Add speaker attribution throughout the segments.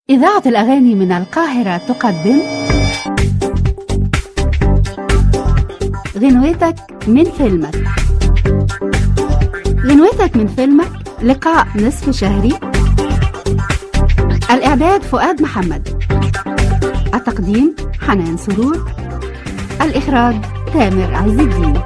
Speaker 1: إذاعة الأغاني من القاهرة تقدم غنوتك من فيلمك غنوتك من فيلمك لقاء نصف شهري الإعداد فؤاد محمد التقديم حنان سرور الإخراج تامر عز الدين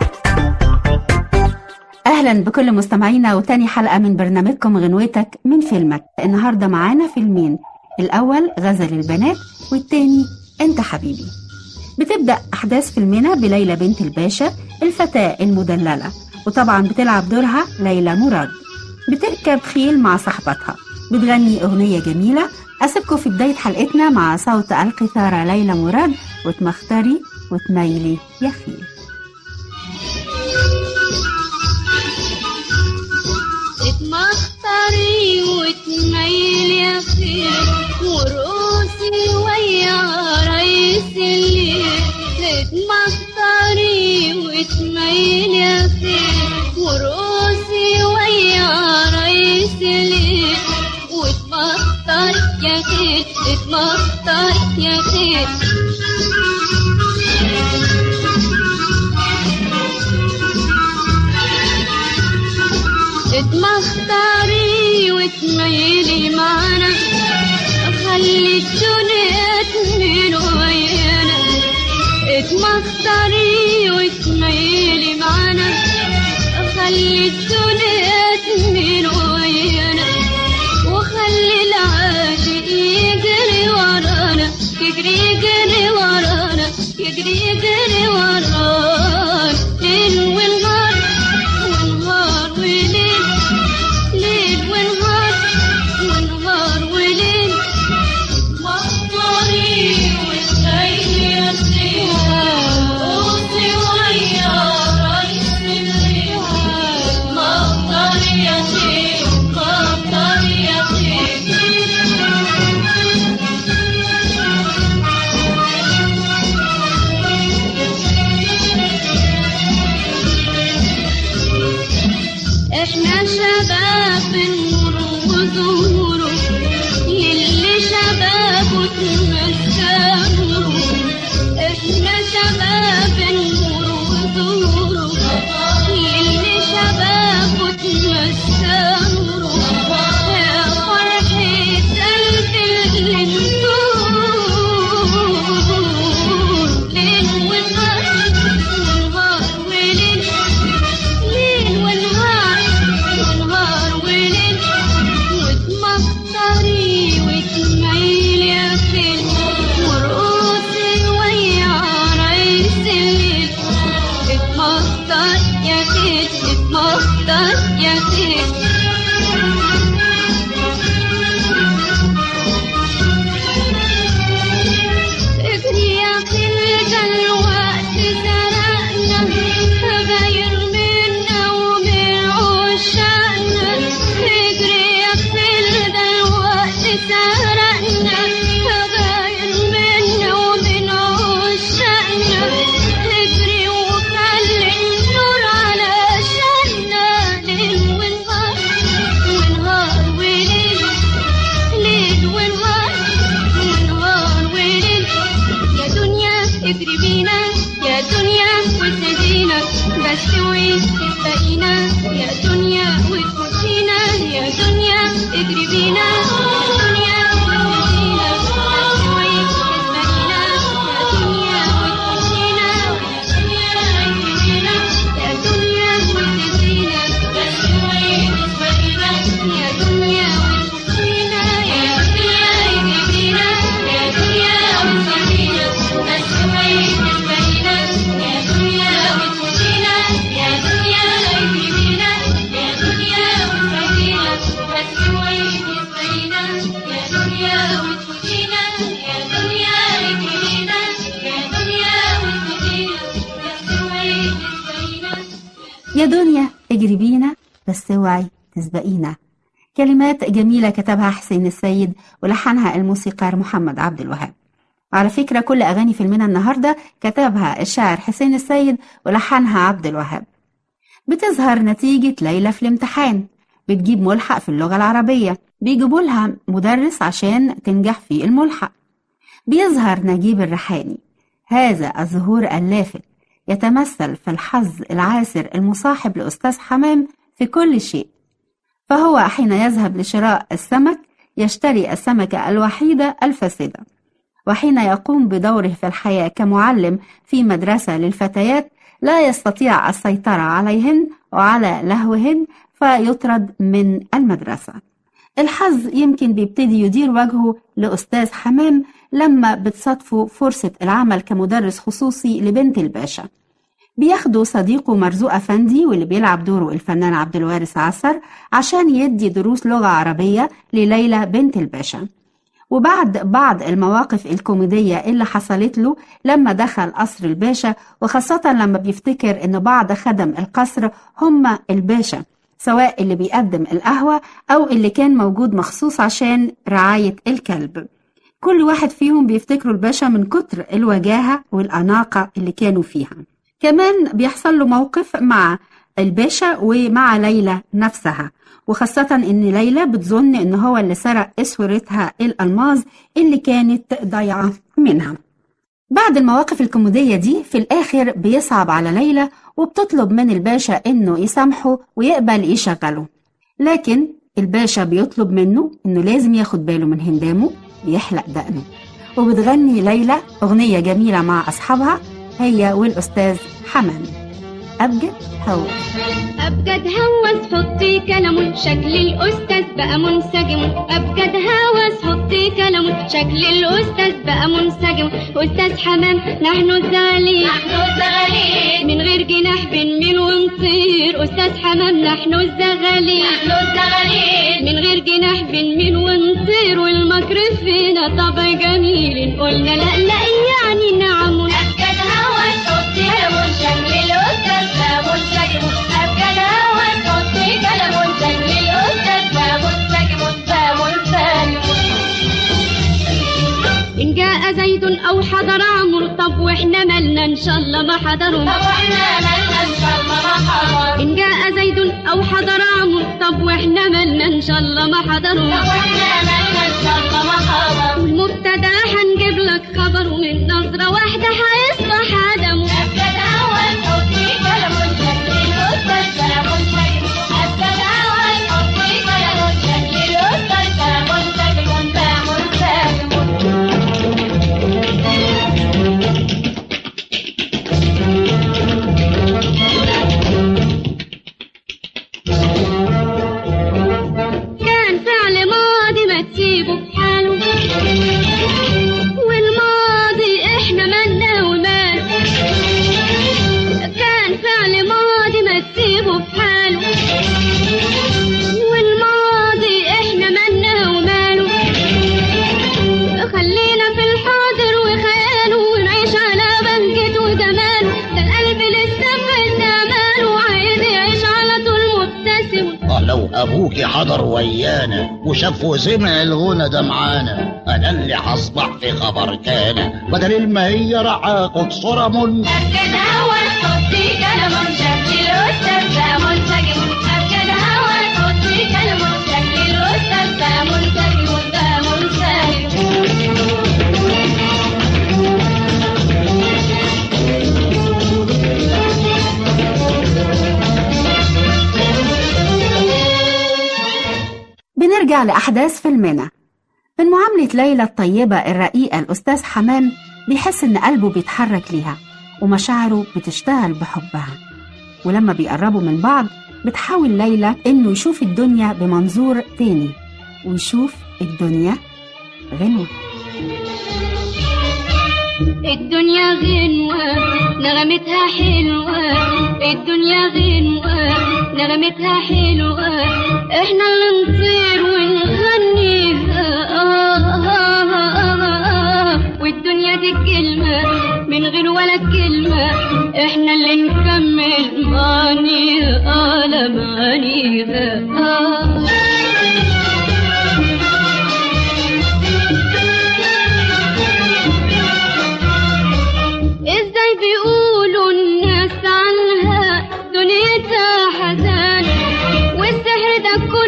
Speaker 1: أهلا بكل مستمعينا وتاني حلقة من برنامجكم غنوتك من فيلمك النهاردة معانا فيلمين الأول غزل البنات والتاني أنت حبيبي بتبدأ أحداث فيلمنا بليلى بنت الباشا الفتاة المدللة وطبعا بتلعب دورها ليلى مراد بتركب خيل مع صاحبتها بتغني أغنية جميلة أسيبكم في بداية حلقتنا مع صوت القيثارة ليلى مراد وتمختري وتميلي يا خيل
Speaker 2: تتمخطري وتميل يا خير ورقصي ويا ريس الليل تتمخطري وتميل يا خير ورقصي ويا ريس الليل وتمخطر يا خير تتمخطر يا خير تتمخطري وتميلي معنا خلي الدنيا تميل ويانا اتمخطري وتميلي معنا خلي الدنيا تميل ويانا وخلي العاشق يجري ورانا يجري يجري ورانا يجري يجري ورانا ليل ونهار ونهار وليل ليل ونهار ونهار وليل مطري والليل يسير قوتي ويا ريس الليل مطر يسير مطر يسير احنا شباب النور وزهوره للي شبابه تمسكه احنا شباب النور وزهوره للي شبابه تمسكه يا فرحة قلبي اللي نزور ليل ونهار ونهار وليل ليل ونهار ونهار وليل وتمطري وتميل يا خيل ورقصي ويا ريس الليل اتمطر يا خيل اتمطر يا خيل اجري يا خيل ده الوقت سرقنا غير منا ومن عشاقنا اجري يا خيل ده الوقت سرقنا غير منا ومن عشاقنا اجري وخلي النور على شأننا ليل ونهار ونهار وليل ليل ونهار ونهار وليل يا دنيا اجري بينا يا دنيا وتهدينا بس وين تسبقينا يا دنيا وتفوتينا يا دنيا اجري بينا يا دنيا وتهدينا بس وين تسبقينا يا دنيا وتفوتينا يا دنيا اجري بينا يا دنيا وتهدينا بس وين تسبقينا يا دنيا وتفوتينا يا دنيا اجري بينا يا دنيا وتهدينا بس وين تسبقينا يا دنيا وتفوتينا يا دنيا اجري بينا يا دنيا وتهدينا بس وين تسبقينا يا دنيا وتفوتينا يا دنيا اجري بينا يا دنيا وتفوتينا بس وين تسبقينا
Speaker 1: يا دنيا اجري بينا بس اوعي تسبقينا كلمات جميلة كتبها حسين السيد ولحنها الموسيقار محمد عبد الوهاب على فكرة كل أغاني فيلمنا النهاردة كتبها الشاعر حسين السيد ولحنها عبد الوهاب بتظهر نتيجة ليلى في الامتحان بتجيب ملحق في اللغة العربية بيجيبوا لها مدرس عشان تنجح في الملحق بيظهر نجيب الريحاني هذا الظهور اللافت يتمثل في الحظ العاسر المصاحب لأستاذ حمام في كل شيء فهو حين يذهب لشراء السمك يشتري السمكة الوحيدة الفاسدة وحين يقوم بدوره في الحياة كمعلم في مدرسة للفتيات لا يستطيع السيطرة عليهن وعلى لهوهن فيطرد من المدرسة الحظ يمكن بيبتدي يدير وجهه لأستاذ حمام لما بتصادفه فرصة العمل كمدرس خصوصي لبنت الباشا بياخدوا صديقه مرزوق أفندي واللي بيلعب دوره الفنان عبد الوارث عسر عشان يدي دروس لغة عربية لليلى بنت الباشا وبعد بعض المواقف الكوميدية اللي حصلت له لما دخل قصر الباشا وخاصة لما بيفتكر إن بعض خدم القصر هم الباشا سواء اللي بيقدم القهوة أو اللي كان موجود مخصوص عشان رعاية الكلب كل واحد فيهم بيفتكروا الباشا من كتر الوجاهة والأناقة اللي كانوا فيها كمان بيحصل له موقف مع الباشا ومع ليلى نفسها وخاصة إن ليلى بتظن إن هو اللي سرق اسورتها الألماظ اللي كانت ضايعة منها بعد المواقف الكوميدية دي في الآخر بيصعب على ليلى وبتطلب من الباشا إنه يسامحه ويقبل يشغله لكن الباشا بيطلب منه إنه لازم ياخد باله من هندامه ويحلق دقنه وبتغني ليلى أغنية جميلة مع أصحابها هي والأستاذ حمام أبجد هو
Speaker 2: أبجد هوس حطي كلام شكل الأستاذ بقى منسجم أبجد هوس حطي كلام شكل الأستاذ بقى منسجم أستاذ حمام نحن الزغالين نحن الزغالين من غير جناح بنميل ونطير أستاذ حمام نحن الزغالين نحن الزغالين من غير جناح بنميل ونطير والمكر فينا طبع جميل قلنا لا لا يعني نعم أبجد هوس حطي كلام شكل الأستاذ بقى منسجم أبجد هوس حطي كلام شكل الأستاذ بقى منسجم بقى منسجم إن جاء زيد أو حضر عمرو طب وإحنا مالنا إن شاء الله ما حضروا طب وإحنا مالنا إن شاء الله ما حضروا إن جاء زيد أو حضر عمرو طب وإحنا مالنا إن شاء الله ما حضروا طب وإحنا مالنا إن شاء الله ما حضروا المبتدا هنجيب لك خبر ومن نظرة واحدة هيصبح عدمه أبجد أول حطي كلام شكل الأستاذ كلام شكل أبجد أول حطي كلام شكل الأستاذ كلام شكل كلام شكل كان فعل ماضي ما تسيبه في حاله والماضي احنا مالنا ومال كان فعل ماضي ما تسيبه في حاله والماضي احنا مالنا وماله خلينا في الحاضر وخياله ونعيش على بهجة وجماله ده القلب لسه في اماله عايز يعيش على طول مبتسم
Speaker 3: آه لو ابوكي حضر ويانا وشاف وسمع الغنى ده معانا انا اللي هصبح في خبر كان بدل المهية راح اخد صورة من
Speaker 2: أبجد هوا حطي كلام شكل الأستاذ بقى منسجم أبجد هوا حطي كلام شكل الأستاذ بقى منسجم بقى منسجم
Speaker 1: بنرجع لأحداث فيلمنا من معاملة ليلى الطيبة الرقيقة الأستاذ حمام بيحس إن قلبه بيتحرك ليها ومشاعره بتشتغل بحبها ولما بيقربوا من بعض بتحاول ليلى إنه يشوف الدنيا بمنظور تاني ويشوف الدنيا غنوة
Speaker 2: الدنيا غنوة نغمتها حلوة الدنيا غنوة نغمتها حلوة احنا اللي نطير ونغنيها آه آه آه آه والدنيا دي كلمة من غير ولا كلمة احنا اللي نكمل معانيها آه لا معانيها آه ازاي بيقولوا الناس عنها دنيتها حزان والسحر ده كله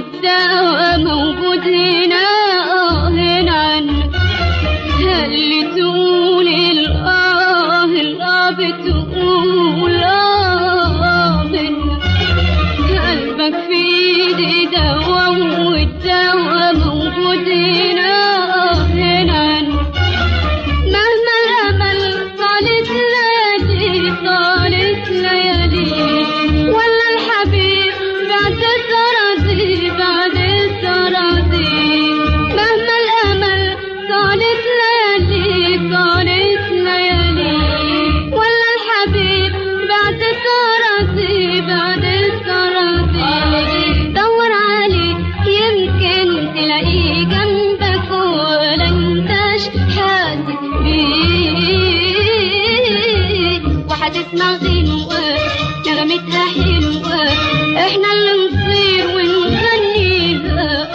Speaker 2: والدواء موجود هنا آه هنا عنك اللي تقول الآه الآه بتقول آه منك قلبك في ايدي دوا والدوا موجود هنا آه هنا عنك مهما الأمل طالت ليالي طالت ليالي ولا الحبيب بعد السرادي بعد السرادي مهما الأمل طالت ليالي طالت ليالي ولا الحبيب بعد السرادي بعد السرادي دور عليه يمكن تلاقيه جنبك ولا انتش حاسس بيه وهتسمع غنوة نغمتها حلوة احنا اللي نطير ونغنيها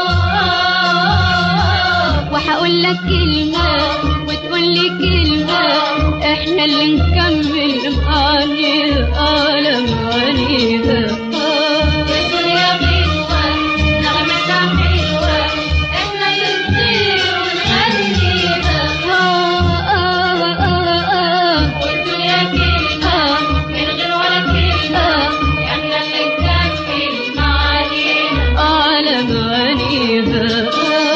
Speaker 2: وهقول لك كلمة وتقول لي كلمة احنا اللي نكمل معانيها لمعانيها يا غنوة نغمتها حلوة احنا اللي نطير ونغنيها والدنيا كلمة من غير ولا كلمة احنا اللي نكمل معانيها على معانيها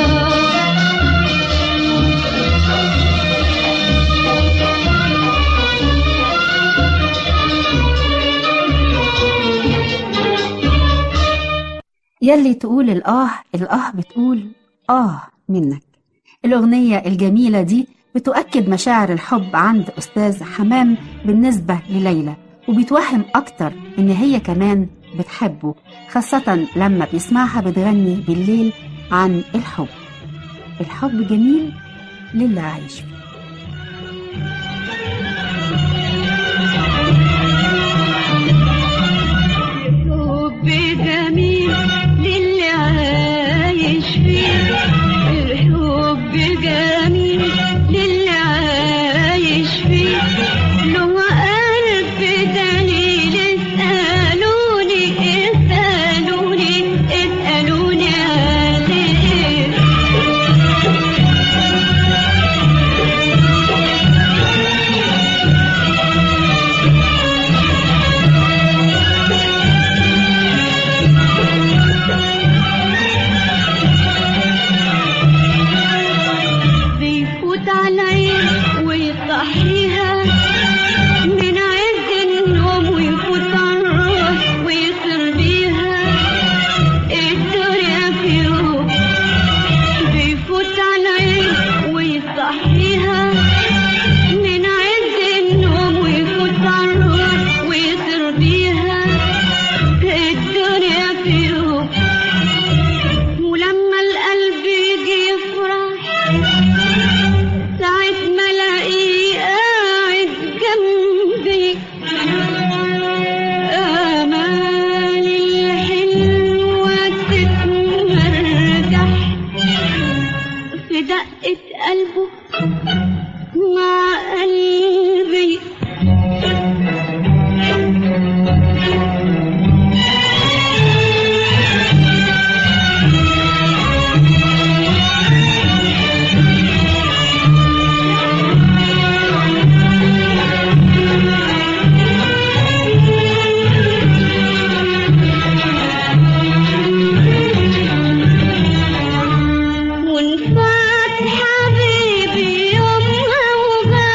Speaker 1: يلي تقول الآه الآه بتقول آه منك الأغنية الجميلة دي بتؤكد مشاعر الحب عند أستاذ حمام بالنسبة لليلى وبتوهم أكتر إن هي كمان بتحبه خاصة لما بيسمعها بتغني بالليل عن الحب الحب جميل للي عايش فيه
Speaker 2: حب جميل للي عايش فيه الحب جميل للي عايش فيه له قلب دليل اسألوني اسألوني اسألوني عليه بيفوت على العين ويصحيها من عز النوم ويفوت على الروح ويصر بيها الدنيا في يوم بيفوت على العين ويصحيها من عز النوم ويفوت على الروح ويصر بيها الدنيا في يوم ولما القلب يجي يفرح ساعة ما الاقيه قاعد جنبي آمال الحلوة تتمرجح في دقة قلبه مع قلبي ونفات حبيبي يومها وغاب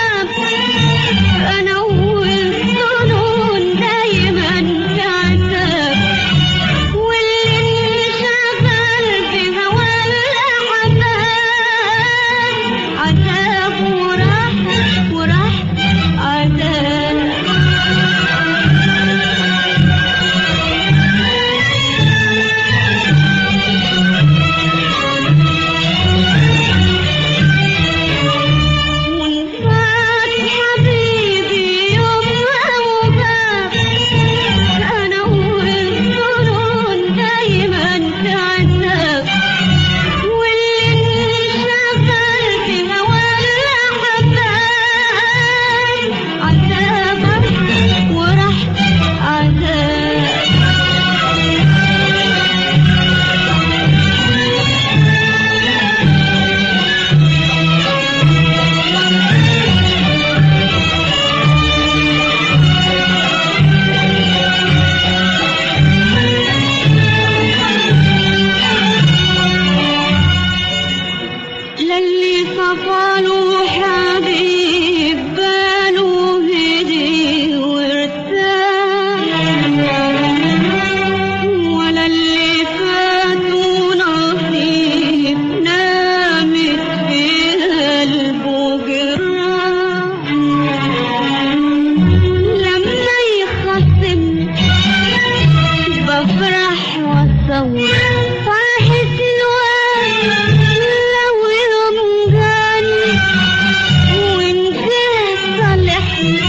Speaker 2: يدور واحس الوقت لو يوم جاني وإن كان صالحني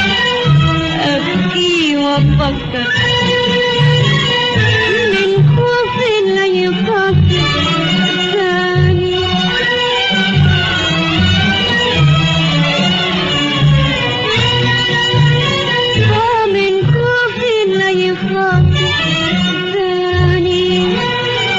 Speaker 2: أبكي وأفكر من خوفي لا يفكر ثاني آه من خوفي لا يفكر ثاني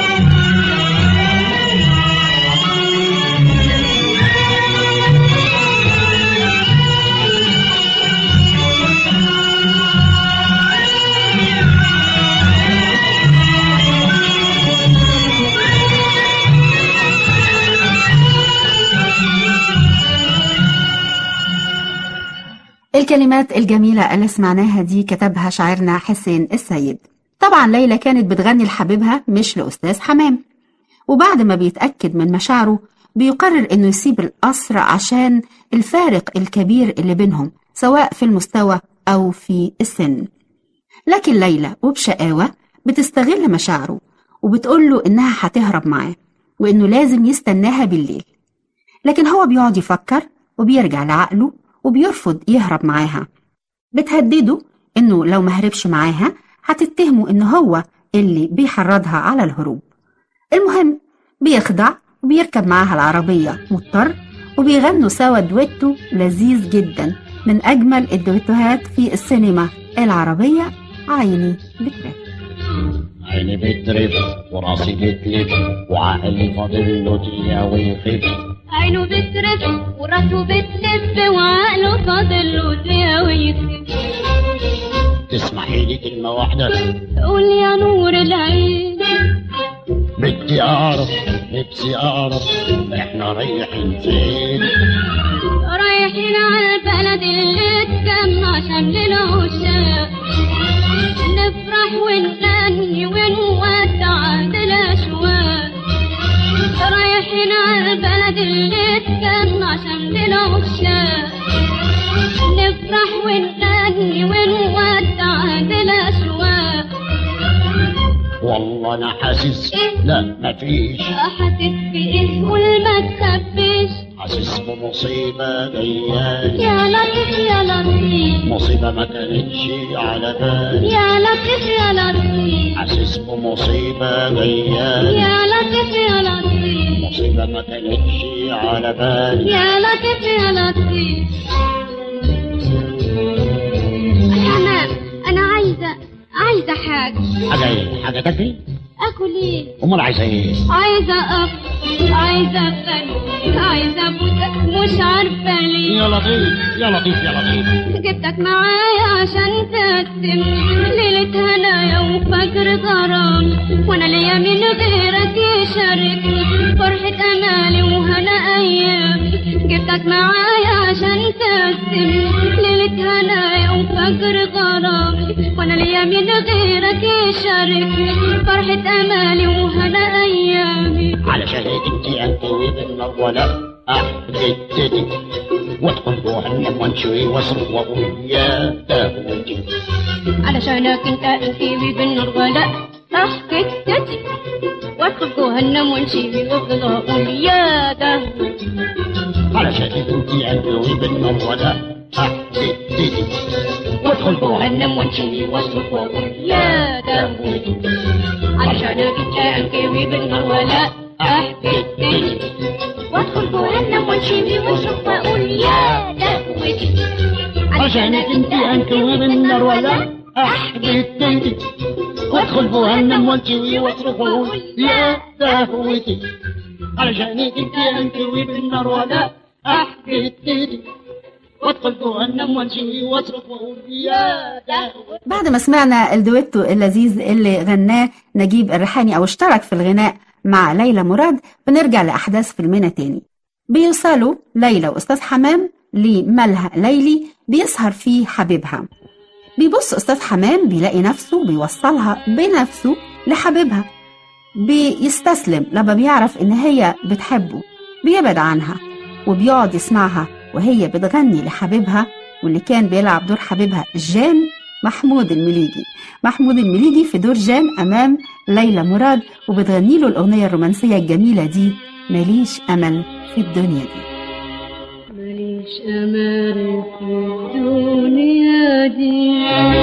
Speaker 1: الكلمات الجميلة اللي سمعناها دي كتبها شاعرنا حسين السيد طبعا ليلى كانت بتغني لحبيبها مش لأستاذ حمام وبعد ما بيتأكد من مشاعره بيقرر إنه يسيب القصر عشان الفارق الكبير اللي بينهم سواء في المستوى أو في السن لكن ليلى وبشقاوة بتستغل مشاعره وبتقول له إنها هتهرب معاه وإنه لازم يستناها بالليل لكن هو بيقعد يفكر وبيرجع لعقله وبيرفض يهرب معاها بتهدده إنه لو ما هربش معاها هتتهمه إن هو اللي بيحرضها على الهروب المهم بيخضع وبيركب معاها العربية مضطر وبيغنوا سوا دويتو لذيذ جدا من أجمل الدويتوهات في السينما العربية عيني بترف
Speaker 3: عيني بترف وراسي بتلف وعقلي فاضل له دقيقة ويخف
Speaker 2: عينه بترف وراسه بتلف وعقله فاضل له دقيقة ويكتب
Speaker 3: تسمحي لي كلمة واحدة
Speaker 2: قول يا نور العين
Speaker 3: بدي أعرف نفسي أعرف إحنا رايحين فين
Speaker 2: رايحين على البلد اللي اتجمع شمل العشاق نفرح ونغني ونودع عهد الأشواق رايحين على البلد اللي اتجمع شمل العشاق نفرح ونغني ونودع عهد الأشواق
Speaker 3: والله أنا حاسس لا مفيش
Speaker 2: حاسس بإيه قول ما تخبيش
Speaker 3: حاسس بمصيبة جاية
Speaker 2: يا لطيف يا لطيف
Speaker 3: مصيبة ما كانتش على بالي
Speaker 2: يا لطيف يا لطيف
Speaker 3: حاسس بمصيبة جاية
Speaker 2: يا لطيف يا لطيف
Speaker 3: مصيبة ما كانتش على بالي
Speaker 2: يا لطيف يا لطيف حمام انا عايزه عايزه حاجه
Speaker 3: حاجة إيه؟ حاجة تاكلي؟
Speaker 2: اكل ايه
Speaker 3: أمال عايزة إيه؟
Speaker 2: عايزه اب عايزه اغني عايزه ابوسك مش عارفه ليه
Speaker 3: يا لطيف يا لطيف يا لطيف
Speaker 2: جبتك معايا عشان تقسم ليلة هنايا وفجر غرام وانا ليا من غيرك يشاركني فرحة امالي وهنا ايامي جبتك معايا عشان تقسم ليلة هنايا وفجر غرامي وانا ليا من غيرك يشاركني فرحة امالي وهنا ايامي
Speaker 3: علشان انت انتوي بالنار ولا احددتك وادخل جهنم وانشوي واصرخ واقول يا داودي
Speaker 2: علشانك انت انتوي بالنار ولا راح كتتي وادخل جهنم وانشيبي وافضل اقول يا ده
Speaker 3: علشان انت انتوي بالنار ولا احددتك وادخل جهنم وانشوي واصرخ واقول
Speaker 2: يا داودي علشانك انت انتوي بالنار ولا احببتني وادخل جهنم وانشيبي واشرب واقول يا داودي
Speaker 3: عشانك انت انتوي بالنار ولا احددتك وادخل جهنم وانشوي واصرخ واقول يا داودي علشانك انت انتوي بالنار ولا احددتك وادخل جهنم وانشوي واصرخ واقول يا داودي
Speaker 1: بعد ما سمعنا الدويتو اللذيذ اللي غناه نجيب الريحاني أو اشترك في الغناء مع ليلى مراد بنرجع لأحداث فيلمنا تاني بيوصلوا ليلى وأستاذ حمام لملهى ليلي بيسهر فيه حبيبها بيبص أستاذ حمام بيلاقي نفسه بيوصلها بنفسه لحبيبها بيستسلم لما بيعرف إن هي بتحبه بيبعد عنها وبيقعد يسمعها وهي بتغني لحبيبها واللي كان بيلعب دور حبيبها جان محمود المليجي محمود المليجي في دور جان أمام ليلى مراد وبتغني له الأغنية الرومانسية الجميلة دي ماليش أمل في الدنيا دي
Speaker 2: ماليش أمل في الدنيا دي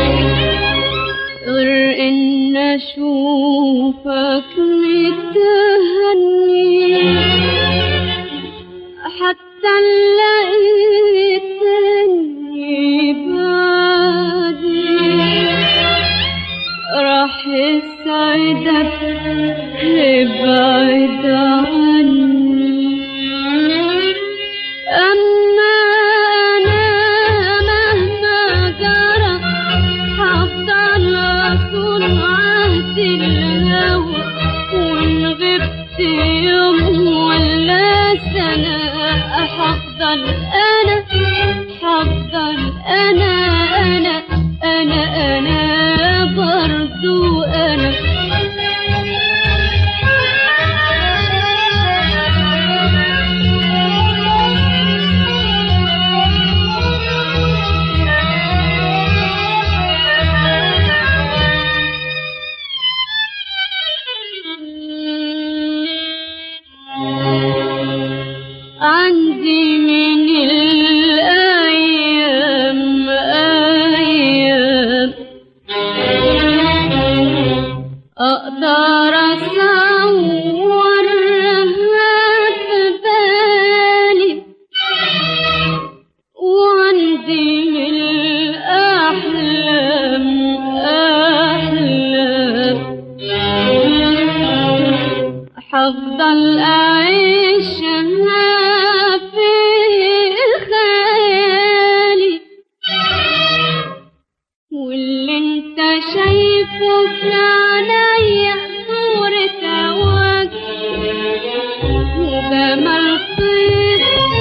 Speaker 2: غير إن أشوفك متهني حتى لقيتني بعدي راح يسعدك ابعد عني أما أنا مهما جرى هفضل أصون عهد الهوى وإن غبت يوم ولا سنة هفضل أنا هفضل أنا أنا أنا أنا برضو أنا عندي من الأيام أيام أقدر أصورها في بالي وعندي من الأحلام أحلام حفضل أعيشها في خيالي واللي انت شايفه في عينيا صورة وجه وجمال طير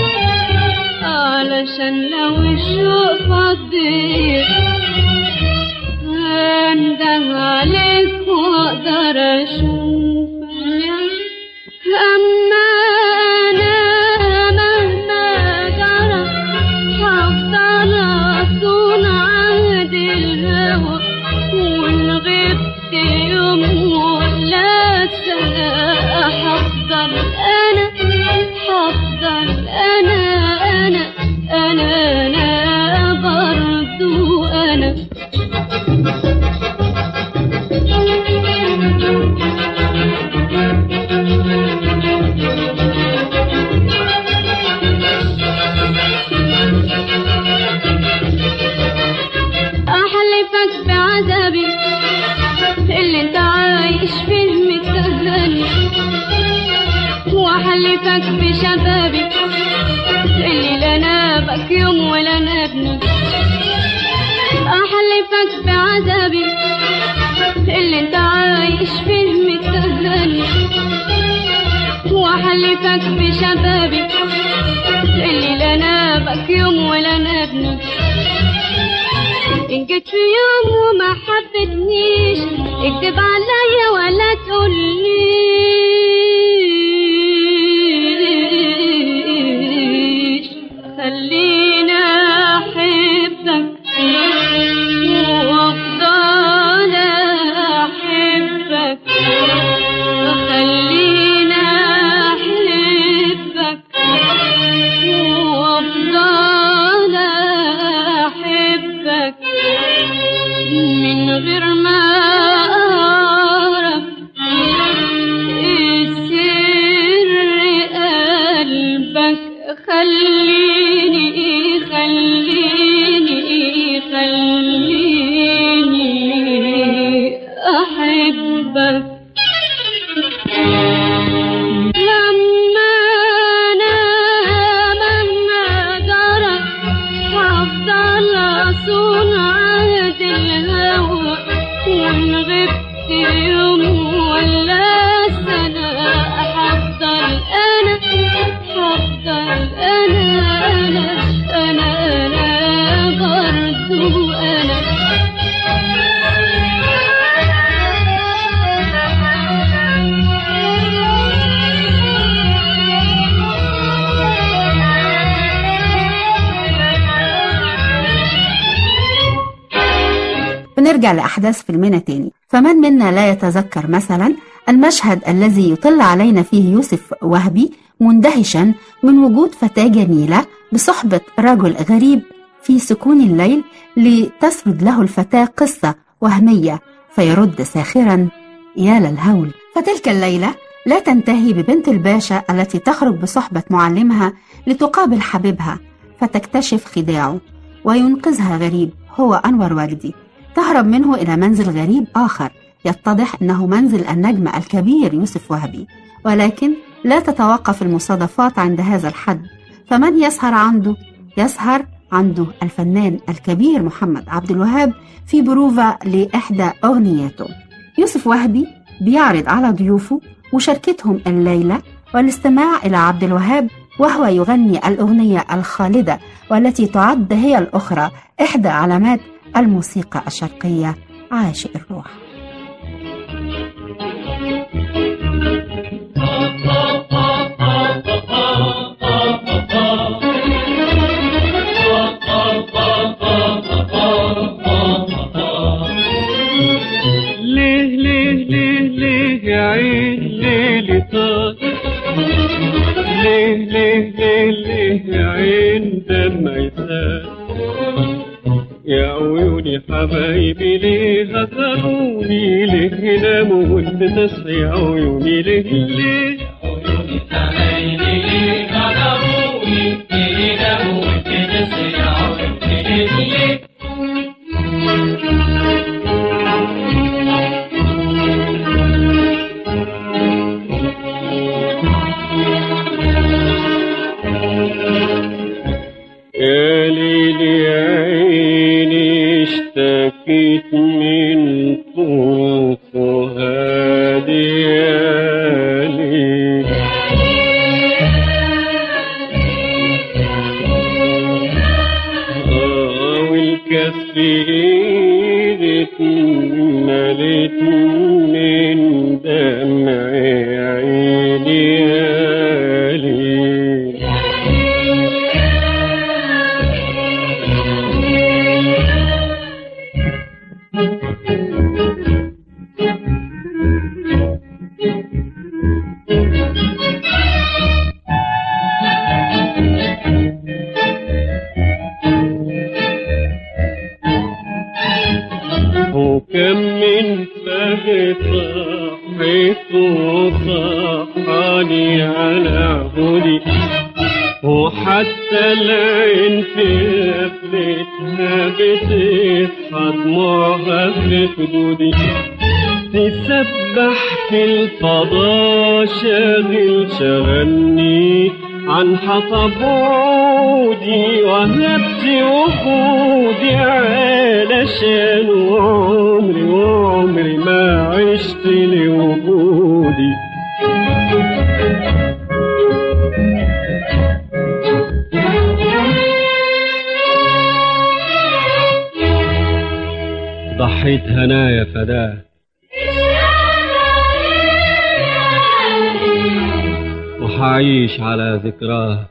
Speaker 2: علشان لو الشوق فضيت انده عليك واقدر اشوفك أما أنا مهما جرى هفضل أصون عهد الهوى وإن غبت يوم ولا سنة هفضل أنا هفضل أنا أنا أنا أنا برضو أنا أحلفك بعذابي اللي انت عايش فيه متهني وأحلفك بشبابي اللي لا نابك يوم ولا نابني أحلفك بعذابي اللي انت عايش فيه متهني وأحلفك بشبابي اللي لا نابك يوم ولا نابني إن جيت في يوم وما حبتنيش اكتب عليا ولا تقوليش خلينا أحبك وأفضل أحبك خلينا أحبك وأفضل أحبك من غير ما أعرف سر قلبك خليني خليني خليني أحبك
Speaker 1: ونرجع لأحداث فيلمنا تاني فمن منا لا يتذكر مثلا المشهد الذي يطل علينا فيه يوسف وهبي مندهشا من وجود فتاة جميلة بصحبة رجل غريب في سكون الليل لتسرد له الفتاة قصة وهمية فيرد ساخرا يا للهول فتلك الليلة لا تنتهي ببنت الباشا التي تخرج بصحبة معلمها لتقابل حبيبها فتكتشف خداعه وينقذها غريب هو أنور وجدي تهرب منه إلى منزل غريب آخر يتضح أنه منزل النجم الكبير يوسف وهبي ولكن لا تتوقف المصادفات عند هذا الحد فمن يسهر عنده يسهر عنده الفنان الكبير محمد عبد الوهاب في بروفا لإحدى أغنياته يوسف وهبي بيعرض على ضيوفه مشاركتهم الليلة والاستماع إلى عبد الوهاب وهو يغني الأغنية الخالدة والتي تعد هي الأخرى إحدى علامات الموسيقى الشرقية عاشق الروح
Speaker 4: ليه ليه ليه ليه يا عين ليلي طار ليه ليه ليه ليه يا عين دمع يسال يا عيوني حبايبي ليه هتروني ليه ناموا وانت تصحي يا عيوني ليه ليه عيوني حبايبي ليه هتروني ليه ناموا وانت تصحي يا عيوني ليه ليه يا ليلي يا عيني اشتكيت من طول فؤادي يا ليل آه والكف ايدي اتملت من دمع عيني يا ليل وكم من فجر صحيت وصحاني على هدي وحتى العين في قفلتها بتصحى دموعها في خدودي تسبح في الفضاء شاغل شغلني عن حطب عودي وهبت وجودي علشان عمري وعمري ما عشت لوجودي ضحيت هنايا فداه وحعيش على ذكراه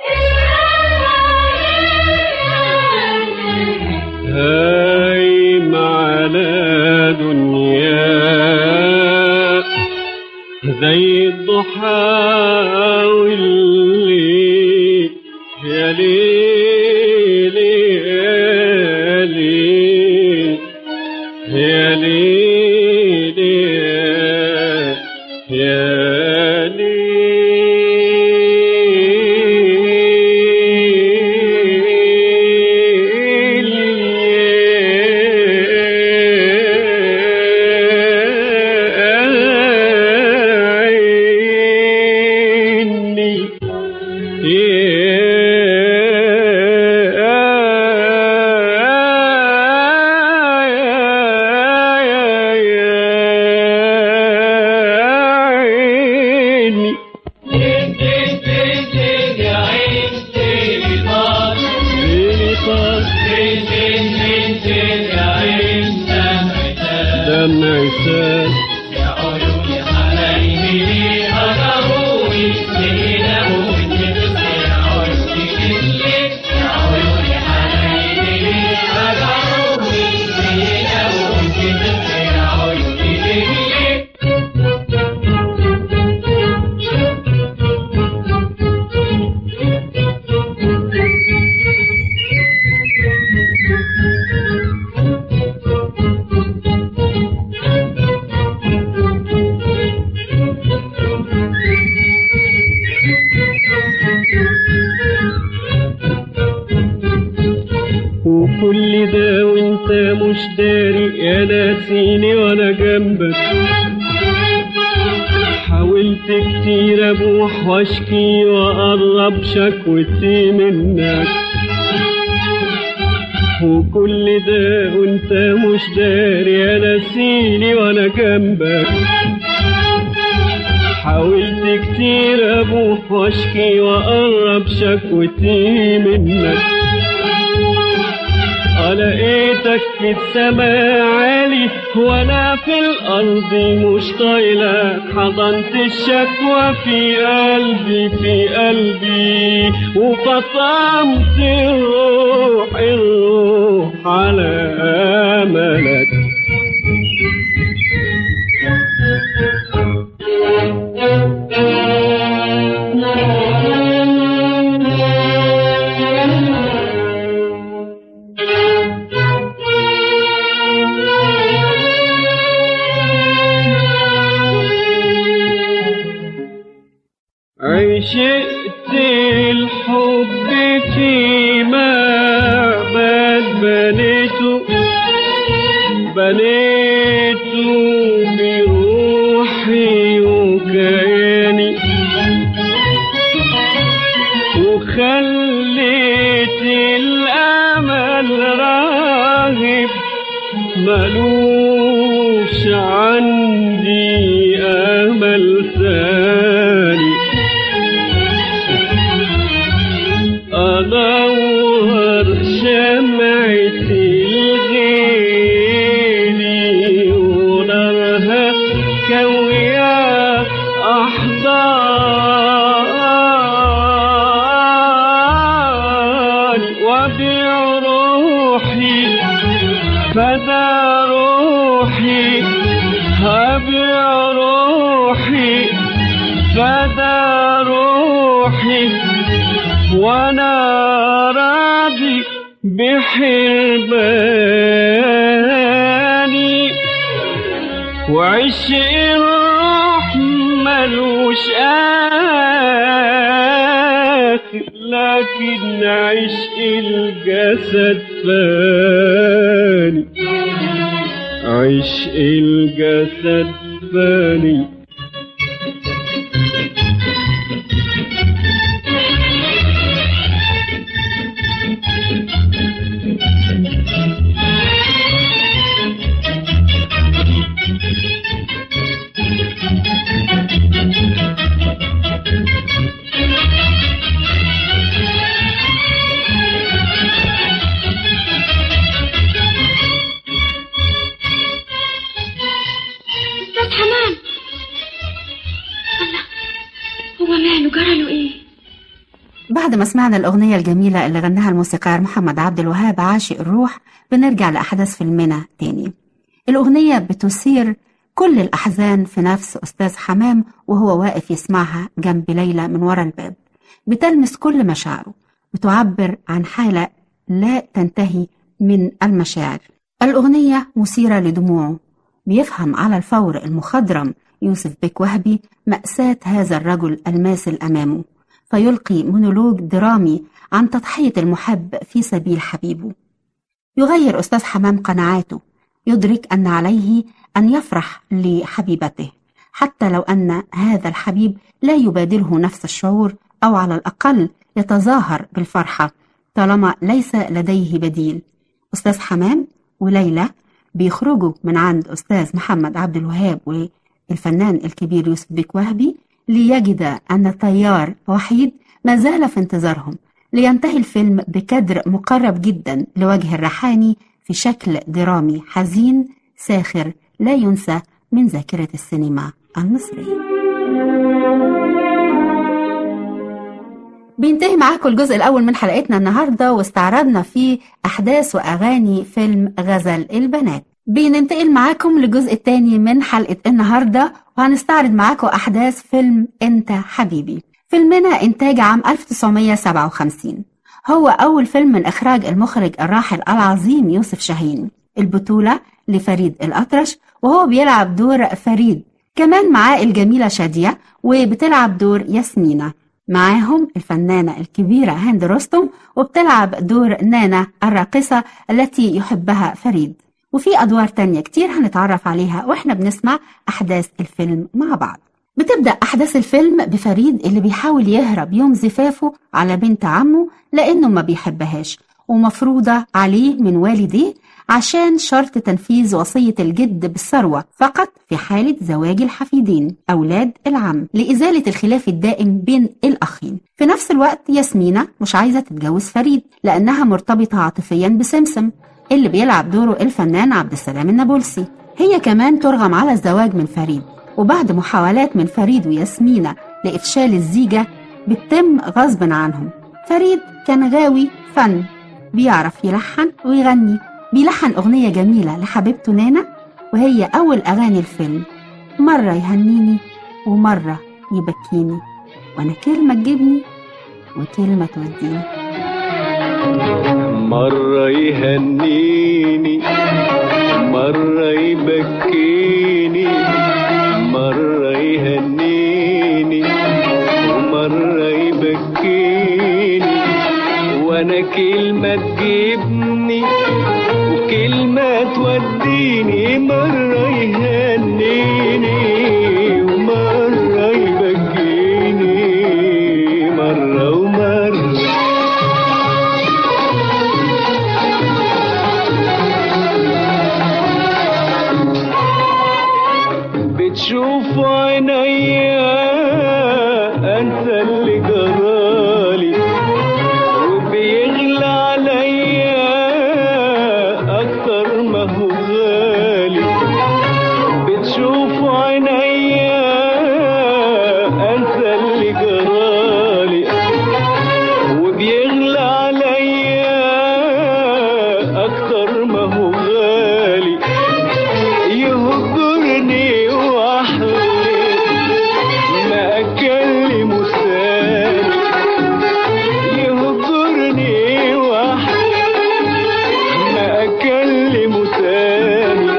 Speaker 4: هايم على دنيا زي الضحى والليل يا ليل يا ليل يا ليل يا ليل عيني داري يا ناسيني وانا جنبك حاولت كتير ابوح واشكي واقرب شكوتي منك وكل ده وانت مش داري يا ناسيني وانا جنبك حاولت كتير ابوح واشكي واقرب شكوتي منك لقيتك في السماء عالي وانا في الارض مش طايلك حضنت الشكوى في قلبي في قلبي وفطمت الروح الروح على املك عشقت الحب في معبد بنيته بنيته بروحي وكياني وخليت الأمل راغب ملوش عندي أمل ثاني أنور شمعة الغيلي ونارها كوية أحضان وبيع روحي فدا روحي هبيع روحي فدا روحي وانا راضي بحرماني وعشق الروح ملوش آخر لكن عشق الجسد فاني عشق الجسد فاني
Speaker 2: استاذ حمام الله هو ماله جرى له ايه
Speaker 1: بعد ما سمعنا الأغنية الجميلة اللي غناها الموسيقار محمد عبد الوهاب عاشق الروح بنرجع لأحداث فيلمنا تاني الأغنية بتثير كل الأحزان في نفس أستاذ حمام وهو واقف يسمعها جنب ليلى من ورا الباب بتلمس كل مشاعره بتعبر عن حالة لا تنتهي من المشاعر الأغنية مثيرة لدموعه بيفهم على الفور المخضرم يوسف بيك وهبي مأساة هذا الرجل الماثل أمامه فيلقي مونولوج درامي عن تضحية المحب في سبيل حبيبه يغير أستاذ حمام قناعاته يدرك أن عليه أن يفرح لحبيبته حتى لو أن هذا الحبيب لا يبادله نفس الشعور أو على الأقل يتظاهر بالفرحة طالما ليس لديه بديل أستاذ حمام وليلى بيخرجوا من عند أستاذ محمد عبد الوهاب والفنان الكبير يوسف بيك وهبي ليجد أن التيار وحيد ما زال في انتظارهم لينتهي الفيلم بكدر مقرب جدا لوجه الريحاني في شكل درامي حزين ساخر لا ينسى من ذاكرة السينما المصرية بينتهي معاكم الجزء الأول من حلقتنا النهاردة واستعرضنا فيه أحداث وأغاني فيلم غزل البنات بننتقل معاكم للجزء الثاني من حلقة النهاردة وهنستعرض معاكم أحداث فيلم أنت حبيبي فيلمنا إنتاج عام 1957 هو أول فيلم من إخراج المخرج الراحل العظيم يوسف شاهين البطولة لفريد الأطرش وهو بيلعب دور فريد كمان معاه الجميلة شادية وبتلعب دور ياسمينة معاهم الفنانة الكبيرة هند رستم وبتلعب دور نانا الراقصة التي يحبها فريد وفي أدوار تانية كتير هنتعرف عليها وإحنا بنسمع أحداث الفيلم مع بعض بتبدأ أحداث الفيلم بفريد اللي بيحاول يهرب يوم زفافه على بنت عمه لأنه ما بيحبهاش ومفروضة عليه من والديه عشان شرط تنفيذ وصية الجد بالثروة فقط في حالة زواج الحفيدين أولاد العم لإزالة الخلاف الدائم بين الأخين في نفس الوقت ياسمينة مش عايزة تتجوز فريد لأنها مرتبطة عاطفيا بسمسم اللي بيلعب دوره الفنان عبد السلام النابلسي هي كمان ترغم على الزواج من فريد وبعد محاولات من فريد وياسمينة لإفشال الزيجة بتتم غصب عنهم فريد كان غاوي فن بيعرف يلحن ويغني بيلحن أغنية جميلة لحبيبته نانا وهي أول أغاني الفيلم مرة يهنيني ومرة يبكيني وأنا كلمة تجيبني وكلمة توديني
Speaker 4: مرة يهنيني مرة يبكيني مرة يهنيني ومرة يبكيني وانا كلمة تجيبني وكلمة توديني مرة يهنيني ومرة يبكيني مرة ومرة بتشوف عينيا انسى اللي جرالي وبيغلى عليا اكتر ما هو غالي بتشوف عينيا انسى اللي جرالي وبيغلى عليا اكتر ما هو غالي يهجرني واحلف ما اكلمه ثاني يهجرني واحلف ما اكلمه ثاني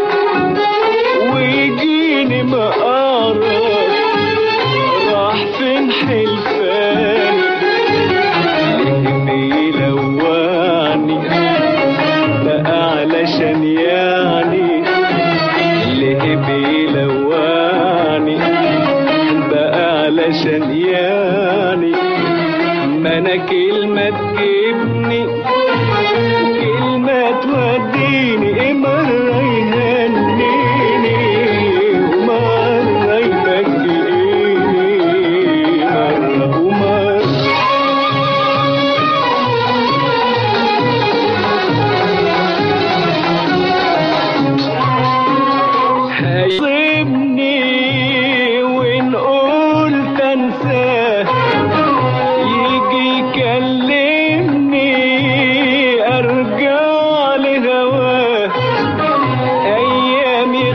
Speaker 4: ويجيني مقارب راح فين حلفاني ليه بيلوعني بقى علشان يعني ليه بيلوعني بقى علشان يعني ما انا كلمة تجيبني وكلمة توديني إيه مرة يهنيني ومرة يبكيني مرة ومرة هيصيبني وإن قلت أنساه يجي يكلمني أرجع لهواه أيامي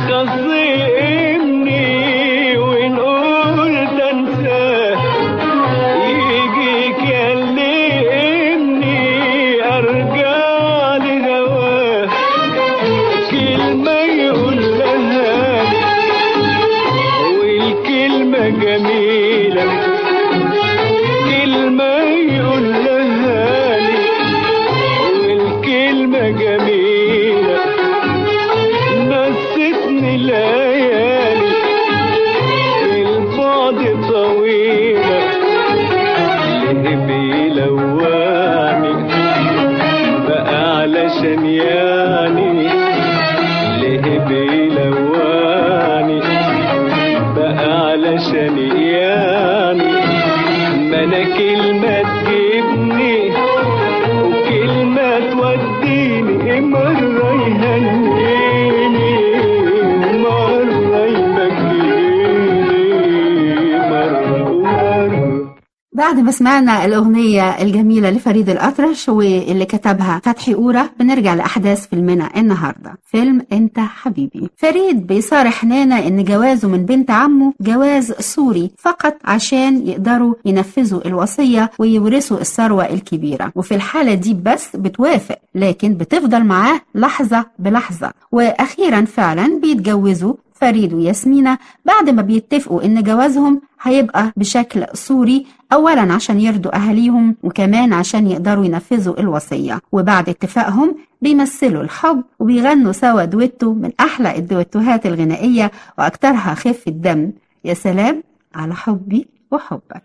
Speaker 4: خصمني وإن قلت أنساه يجي يكلمني أرجع لهواه كلمة يقول لها والكلمة جميلة كلمة يقول لها والكلمة جميلة نستني ليالي البعد طويلة ليه بيلواني بقى علشان يعني ليه بيلواني بقى علشان يعني ما انا كلمة تجيبني وكلمة توديني إيه مرة يهنيني مرة يبكيني مرة ومرة
Speaker 1: بعد ما سمعنا الأغنية الجميلة لفريد الأطرش واللي كتبها فتحي أورا بنرجع لأحداث فيلمنا النهاردة فيلم أنت حبيبي فريد بيصارح نانا إن جوازه من بنت عمه جواز سوري فقط عشان يقدروا ينفذوا الوصية ويورثوا الثروة الكبيرة وفي الحالة دي بس بتوافق لكن بتفضل معاه لحظة بلحظة وأخيرا فعلا بيتجوزوا فريد وياسمينة بعد ما بيتفقوا إن جوازهم هيبقى بشكل صوري أولا عشان يرضوا أهاليهم وكمان عشان يقدروا ينفذوا الوصية وبعد اتفاقهم بيمثلوا الحب وبيغنوا سوا دويتو من أحلى الدويتوهات الغنائية وأكترها خفة دم يا سلام على حبي وحبك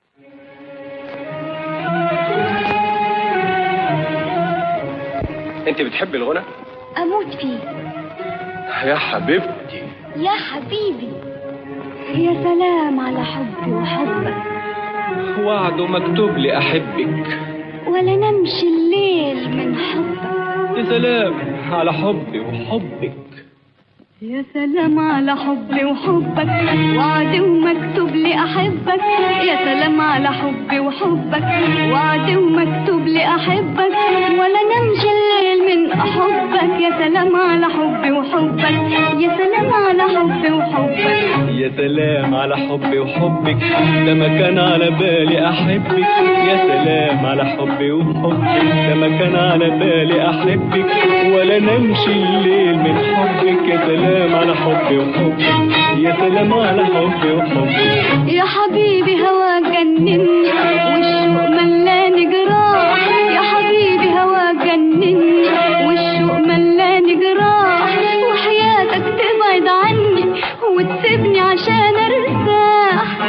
Speaker 5: انت بتحبي الغنى
Speaker 2: أموت فيه
Speaker 5: يا حبيبتي
Speaker 2: يا حبيبي يا سلام على حبي وحبك
Speaker 5: وعد مكتوب لي احبك
Speaker 2: ولا نمشي الليل من حبك
Speaker 5: يا سلام على حبي وحبك
Speaker 2: يا سلام على حبي وحبك وعد ومكتوب لي أحبك يا سلام على حبي وحبك وعد ومكتوب لي أحبك ولا نمشي الليل من حبك يا سلام على حبي وحبك يا سلام على حبي وحبك
Speaker 5: يا سلام على حبي وحبك ده ما كان على بالي احبك يا سلام على حبي وحبك ده ما كان على بالي احبك ولا نمشي الليل من حبك يا سلام على حبي وحبك يا سلام على حبي وحبك
Speaker 2: يا حبيبي هوا جنني والشوق ملاني جراح يا حبيبي هوا جنني والشوق ملاني جراح وحياتك تبعد عني وتسيبني عشان ارتاح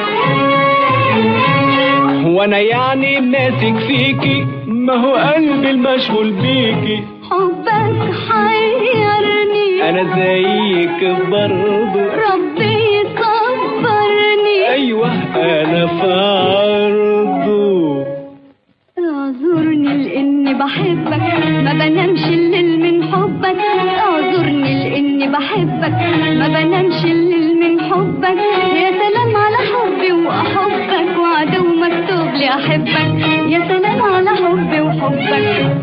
Speaker 5: وانا يعني ماسك فيكي ما هو قلبي المشغول بيكي
Speaker 2: حبك حيرني
Speaker 5: انا زيك برضه
Speaker 2: ربي يصبرني
Speaker 5: ايوه انا في عرضه
Speaker 2: اعذرني لاني بحبك ما بنامش الليل من حبك اعذرني لاني بحبك ما بنامش الليل من حبك يا سلام على حبي واحبك وعدو مكتوب لي احبك يا سلام على حبي وحبك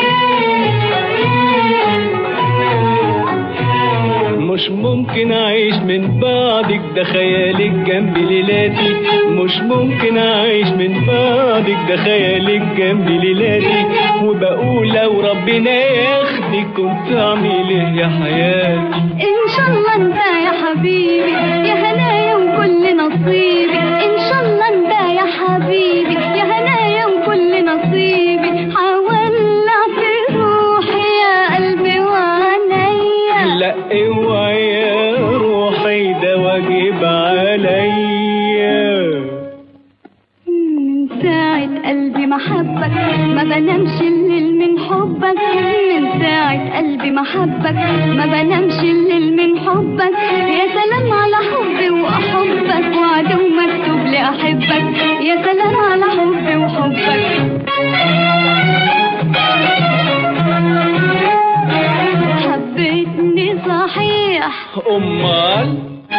Speaker 5: مش ممكن اعيش من بعدك ده خيالك جنبي ليلاتي مش ممكن اعيش من بعدك ده خيالك جنبي ليلاتي وبقول لو ربنا ياخدك كنت اعمل ايه يا حياتي
Speaker 2: ان شاء الله انت يا حبيبي يا هنايا وكل نصيبي ان شاء الله انت يا حبيبي يا هنايا وكل نصيبي حولع في روحي يا قلبي وعينيا
Speaker 5: لا اوعي يا روحي ده واجب عليا
Speaker 2: من ساعة قلبي ما حبك ما بنامش الليل من حبك من ساعة قلبي ما حبك ما بنامش الليل من حبك يا سلام على حبي وأحبك وعدو مكتوب لي أحبك يا سلام على حبي وحبك حبيتني صحيح
Speaker 5: امال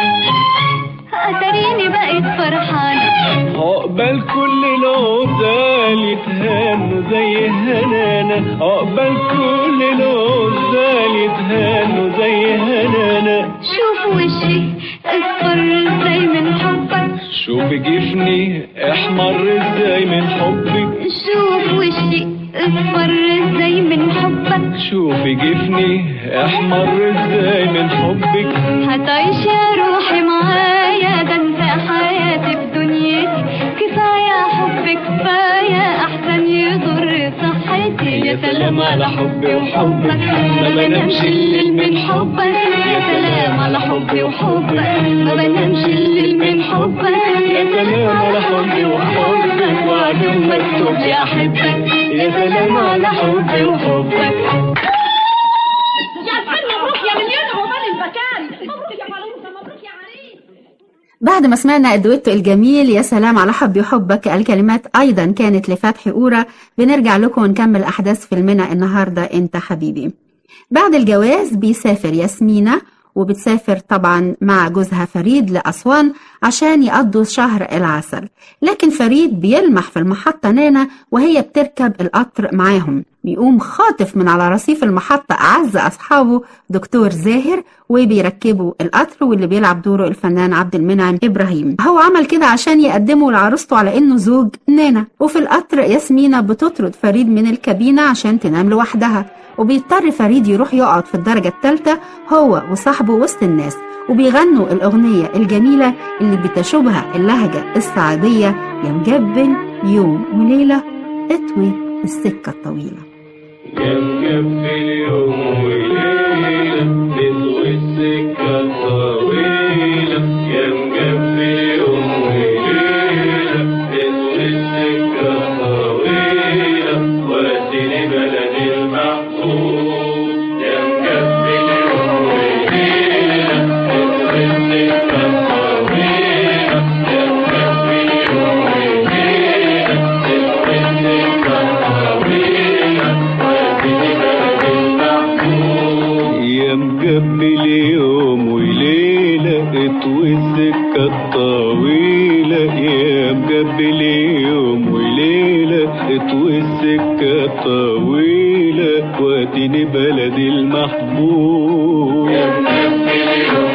Speaker 2: أتريني بقيت فرحانة
Speaker 5: عقبال كل العزال يتهانوا زي هنانا عقبال كل العزال يتهانوا زي هنانا
Speaker 2: شوف وشي اصفر ازاي من حبك
Speaker 5: شوف جفني احمر ازاي من حبك
Speaker 2: شوف وشي اصفر ازاي من حبك
Speaker 5: شوف جفني احمر ازاي من حبك
Speaker 2: هتعيش يا روحي معايا ده انت حياتي في دنيتي كفاية حب كفاية احسن يضر صحتي يا سلام على حبي وحبك ما بنامش الليل من حبك يا سلام على حبي وحبك ما بنامش الليل من حبك يا سلام على حبي وحبك وعدو مكتوب لي احبك يا سلام على حبي وحبك
Speaker 6: يا الحين مبروك يا مليون عقبال البكاري مبروك يا فلوسه مبروك يا عريس
Speaker 1: بعد ما سمعنا الدويتو الجميل يا سلام على حبي وحبك الكلمات أيضا كانت لفتحي أورا بنرجع لكم ونكمل أحداث فيلمنا النهاردة أنت حبيبي بعد الجواز بيسافر ياسمينة وبتسافر طبعا مع جوزها فريد لأسوان عشان يقضوا شهر العسل لكن فريد بيلمح في المحطة نانا وهي بتركب القطر معاهم بيقوم خاطف من على رصيف المحطة أعز أصحابه دكتور زاهر وبيركبوا القطر واللي بيلعب دوره الفنان عبد المنعم إبراهيم هو عمل كده عشان يقدمه لعروسته على إنه زوج نانا وفي القطر ياسمينة بتطرد فريد من الكابينة عشان تنام لوحدها وبيضطر فريد يروح يقعد في الدرجة الثالثة هو وصاحبه وسط الناس وبيغنوا الأغنية الجميلة اللي بتشوبها اللهجة الصعيدية يا مجبل يوم وليلة اطوي السكة الطويلة
Speaker 5: يا مكفي اليوم وليلة تسوي السكة طويلة يا مكفي اليوم وليلة تسوي السكة طويلة واديني بلدي المحبوب يا مكفي اليوم وليلة تسوي السكة طويلة يا مكفي اليوم وليلة تسوي السكة طويلة واديني بلدي المحبوب يا مقبل يوم وليلة اطوي السكة الطويلة يا مقبل يوم وليلة اطوي السكة الطويلة واديني بلدي المحبوب يا مقبل يوم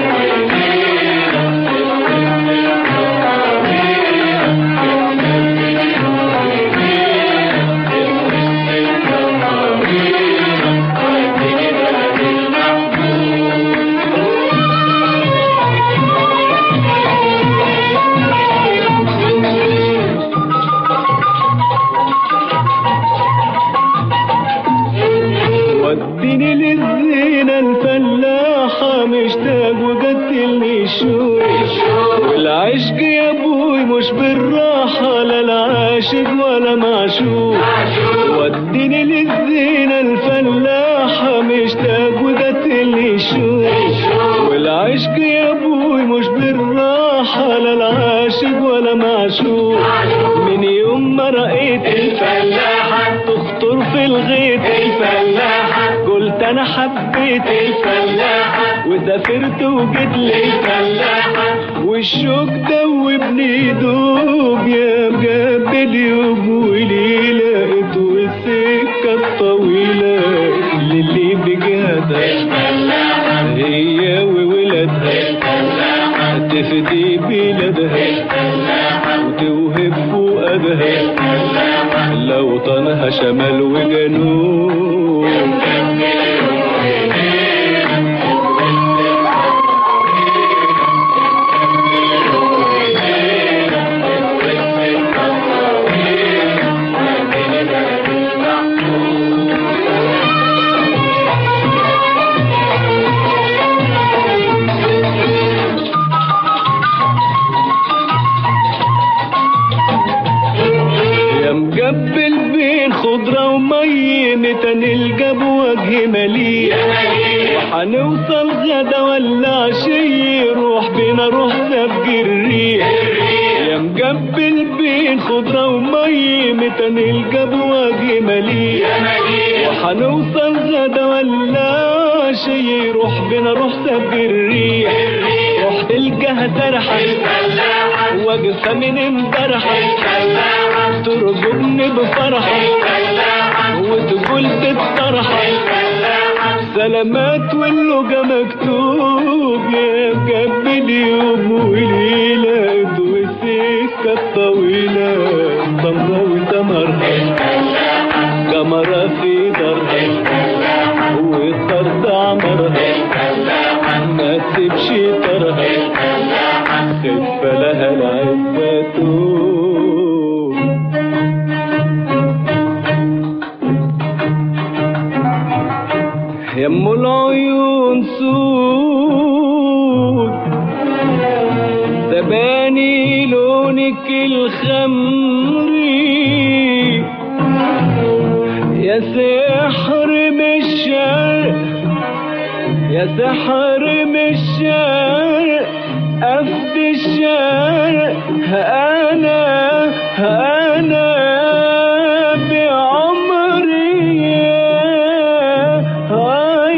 Speaker 5: وديني للزينة الفلاحة مشتاق وقتلني الشوق والعشق يا ابوي مش بالراحة لا العاشق ولا معشوق وديني للزينة الفلاحة مشتاق وقتلني الشوق والعشق يا ابوي مش بالراحة لا العاشق ولا معشوق من يوم ما رأيت الفلاحة تخطر في الغيط الفلاحة قلت انا حبيت الفلاحة وسافرت وجيت للفلاحة والشوق دوبني دوب يا مقابل يوم وليلة والسكة الطويلة للي بجهدها الفلاحة هي وولادها الفلاحة تفدي بلادها الفلاحة وتوهب فؤادها الفلاحة لو طنها شمال وجنوب يا مقبل بين خضرة ومي متى نلقى بوجه مليء وحنوصل غدا ولا عشي روح بينا روح سبق الريح يا مقبل بين خضرة ومي متى نلقى بوجه مليء وحنوصل غدا ولا عشي روح بينا روح سبق الريح روح تلقاها سرحة واقفة من امبارح ترجمني بفرح وتقول تتصرح سلامات واللقى مكتوب يا مقبل يوم وليلة والسكة الطويلة سمرة وسمر قمرة في درها والطرد عمرها ما تسيبش طرها خف لها العزة توب يم العيون سود تباني لونك الخمري يا سحر من الشرق يا سحر من الشرق أفد الشرق أنا أنا بعمري آه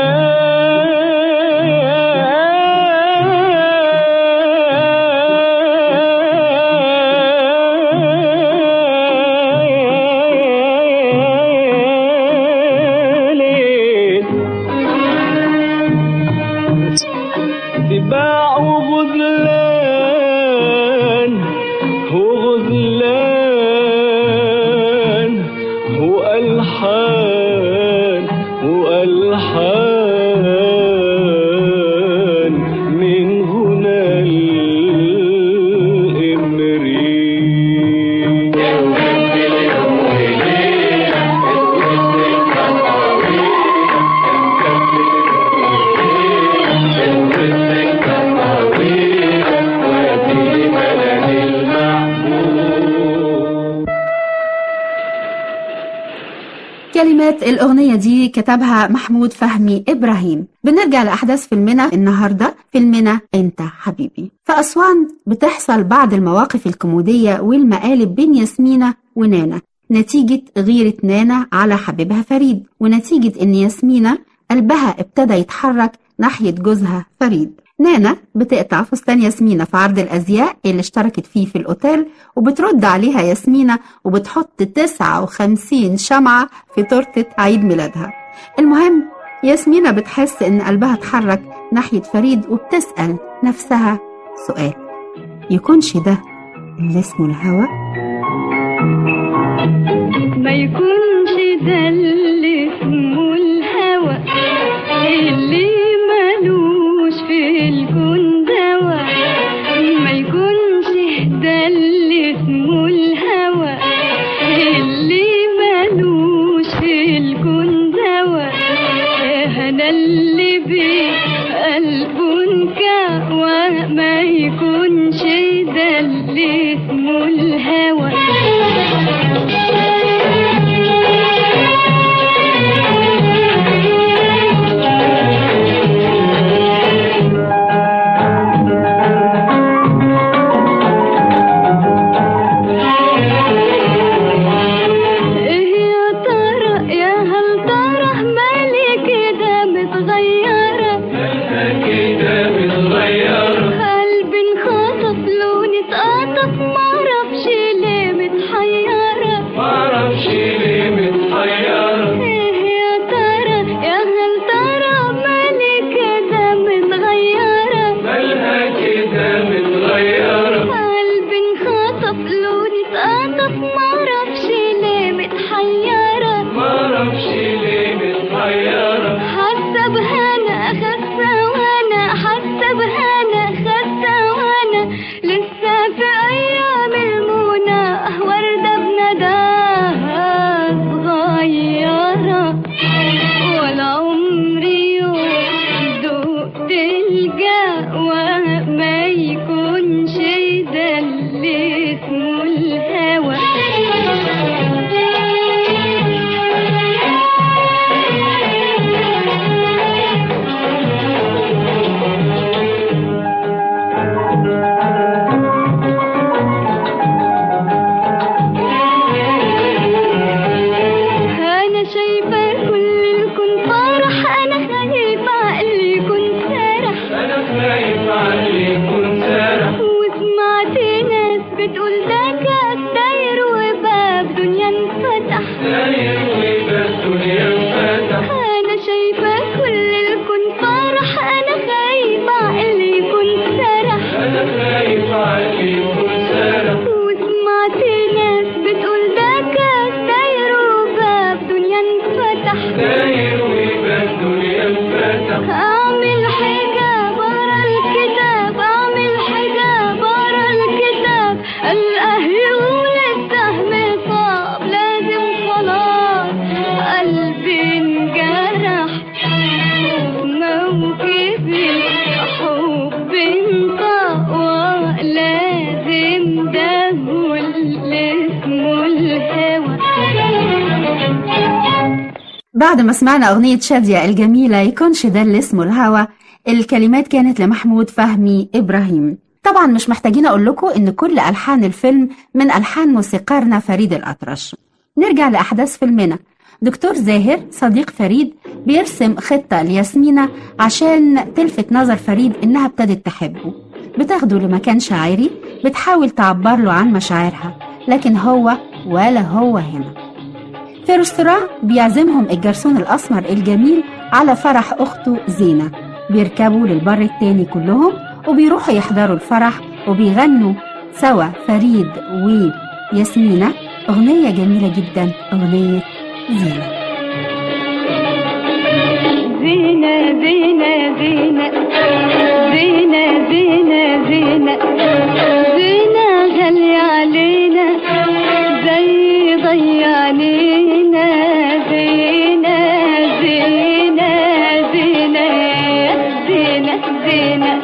Speaker 5: يا ليل سباع وغزلان
Speaker 1: كلمات الأغنية دي كتبها محمود فهمي إبراهيم بنرجع لأحداث فيلمنا النهاردة فيلمنا أنت حبيبي في أسوان بتحصل بعض المواقف الكوميدية والمقالب بين ياسمينة ونانا نتيجة غيرة نانا على حبيبها فريد ونتيجة إن ياسمينة قلبها ابتدى يتحرك ناحية جوزها فريد نانا بتقطع فستان ياسمينة في عرض الأزياء اللي اشتركت فيه في الأوتيل وبترد عليها ياسمينة وبتحط 59 شمعة في تورتة عيد ميلادها المهم ياسمينة بتحس إن قلبها اتحرك ناحية فريد وبتسأل نفسها سؤال يكونش ده اللي اسمه الهوى
Speaker 2: ما يكونش ده اللي اسمه الهوى اللي ملوش في الكون دوا ما يكونش ده اللي اسمه الهوى اللي ملوش في الكون دوا انا اللي بيه قلبه انكوى ما يكونش ده اللي اسمه الهوى ايه يا ترى يا هل ترى مالي كده متغيرة قلبي انخطف لوني اتقطف معرفش ليه متحيرة ايه يا ترى يا هل ترى مالي كده متغيرة قلبي انخطف لوني اتقطف معرفش ليه متحيرة حاسة بهنا خاسة وانا حاسة بهنا خاسة وانا لسه في ايام المنى وردة بنداها صغيرة ولا عمري يوم دقت الجوى ما يكونش ده اللي اسمه الهوى انا شايفه كل الكون فرح انا خايفه عقلي يكون سارح وسمعت ناس بتقول ده كاس داير وباب دنيا انفتح انا شايفه كل الكون فرح انا خايفه عقلي يكون سارح وسمعت ناس بتقول ده كاس داير وباب دنيا انفتح اعمل حجاب ورا الكتاب اعمل حجاب ورا الكتاب الاهل السهم صعب لازم خلاص قلبي انجرح موكبي حب انطوى لازم ده هو اللي اسمه الهوى
Speaker 1: بعد ما سمعنا أغنية شادية الجميلة يكونش ده اللي اسمه الهوى الكلمات كانت لمحمود فهمي إبراهيم طبعا مش محتاجين أقول لكم إن كل ألحان الفيلم من ألحان موسيقارنا فريد الأطرش نرجع لأحداث فيلمنا دكتور زاهر صديق فريد بيرسم خطة لياسمينة عشان تلفت نظر فريد إنها ابتدت تحبه بتاخده لمكان شاعري بتحاول تعبر له عن مشاعرها لكن هو ولا هو هنا في ريستوران بيعزمهم الجرسون الأسمر الجميل على فرح أخته زينة بيركبوا للبر التاني كلهم وبيروحوا يحضروا الفرح وبيغنوا سوا فريد وياسمينة أغنية جميلة جدا أغنية زينة
Speaker 2: زينة زينة زينة زينة زينة زينة زينة غالية علينا زي ضيعنينا زينة زينة زينة زينة زينة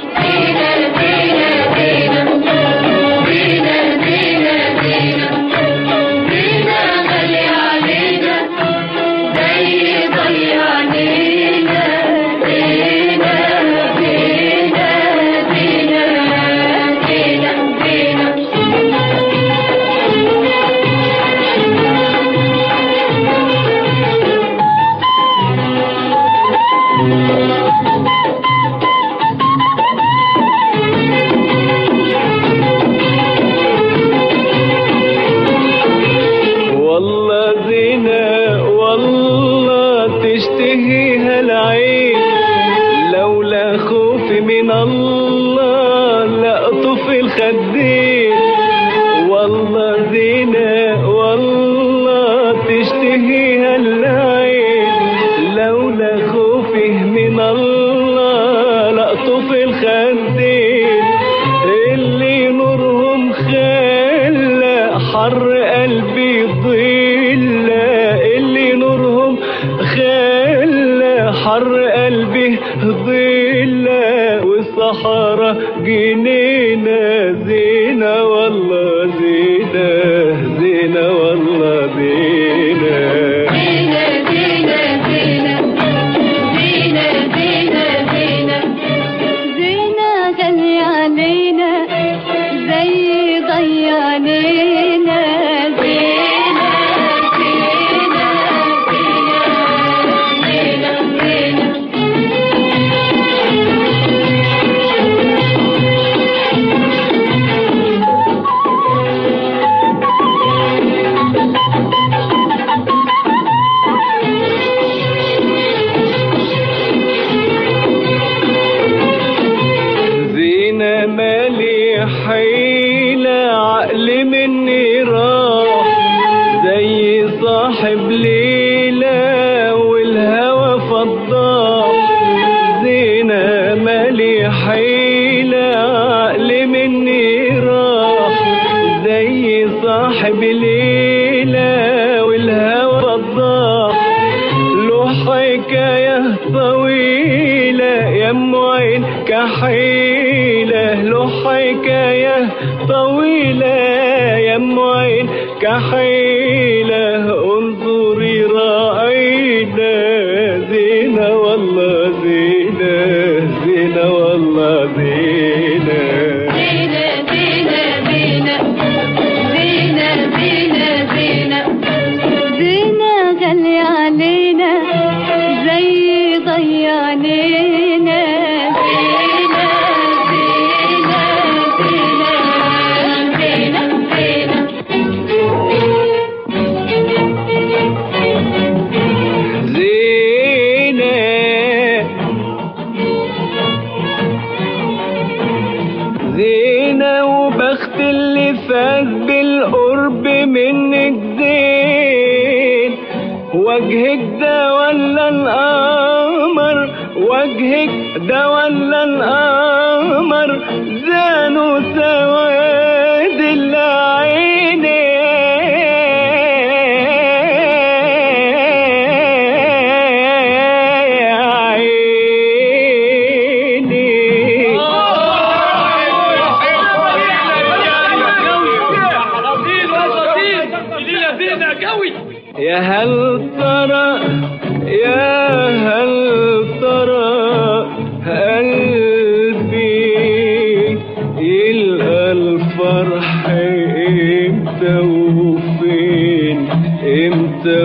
Speaker 5: حر قلبي ضلة اللي نورهم خلى حر قلبي ضلة والصحراء جنينة زينة والله زينة زينة والله زينة
Speaker 2: زينة زينة زينة زينة زينة زينة زينة غالية علينا زي ضي علينا زينة زينة زينة زينة زينة
Speaker 5: زينة مالي حيلة عقل مني راح زي صاحب ليلة والهوى فضاح زينة مالي حيلة عقل مني راح زي صاحب ليلة والهوى فضاح له حكاية طويلة يا ام عين كحيلة له حكاية طويلة يا ام عين كحيلة انظري راعينا زينة والله زينة زينة والله زينة
Speaker 2: زينة زينة زينة زينة زينة زينة زينة غالية علينا زي ضي علينا زينة زينة زينة زينة
Speaker 5: زينة زينة وبخت اللي فاز بالقرب منك زين وجهك ده ولا القمر وجهك ده ولا القمر زانوا سواد العينين يا هل ترى يا هل ترى قلبي يلقى الفرح امتى وفين امتى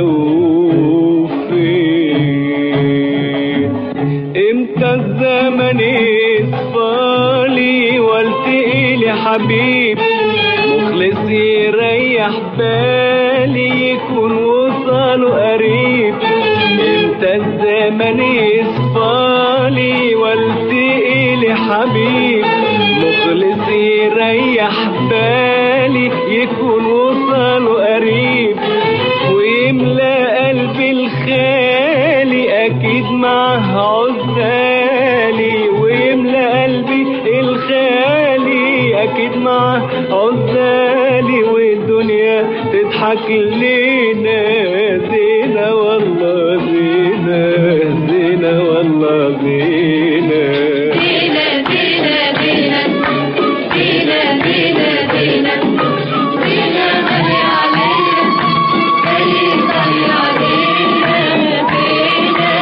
Speaker 5: وفين امتى الزمن يصفالي والتقي لي حبيب مخلص يريح بالي يكون وصاله قريب امتى الزمن يصفالي والتقي لي حبيب مخلص يريح بالي يكون وصاله قريب ويملى قلبي الخالي اكيد معاه عزالي ويملى قلبي الخالي اكيد معاه عزالي والدنيا تضحك لينا زينة والله زينة زينة والله زينة
Speaker 2: زينة زينة زينة زينة زينة زينة زينة غالية علينا زي ضي علينا زينة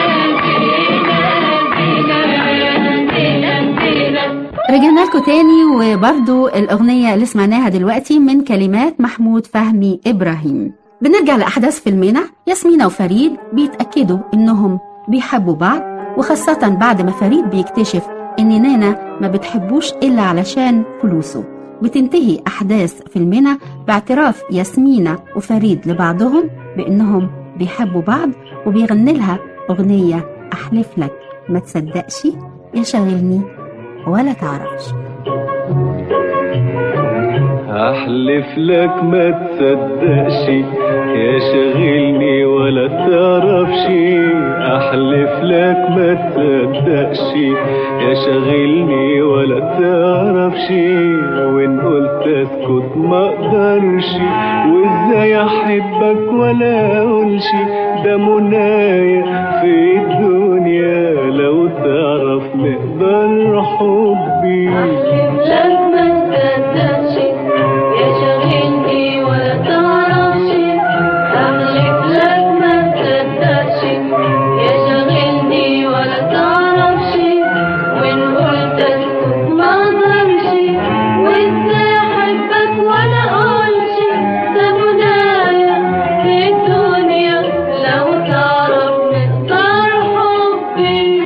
Speaker 2: زينة زينة زينة زينة
Speaker 1: رجعنا لكم تاني وبرضو الأغنية اللي سمعناها دلوقتي من كلمات محمود فهمي إبراهيم بنرجع لأحداث فيلمنا ياسمينة وفريد بيتأكدوا إنهم بيحبوا بعض وخاصة بعد ما فريد بيكتشف إن نانا ما بتحبوش إلا علشان فلوسه بتنتهي أحداث فيلمنا باعتراف ياسمينة وفريد لبعضهم بإنهم بيحبوا بعض وبيغني لها أغنية أحلف لك ما تصدقش يا شاغلني ولا تعرفش
Speaker 5: احلف لك ما تصدقش يا شاغلني ولا ولا تعرفش احلف لك ما تصدقش يا شاغلني ولا تعرفش وان قلت اسكت ما اقدرش وازاي احبك ولا اقولش ده منايا في الدنيا لو تعرف مقدار حبي
Speaker 2: لك ما تصدقش يا شاغلني ولا تعرفش أحلف لك ما تصدقش يا شاغلني ولا تعرفش وإن قلت اسكت ما اقدرش وازاي أحبك ولا أقولش ده منايا في الدنيا لو تعرف مقدار حبي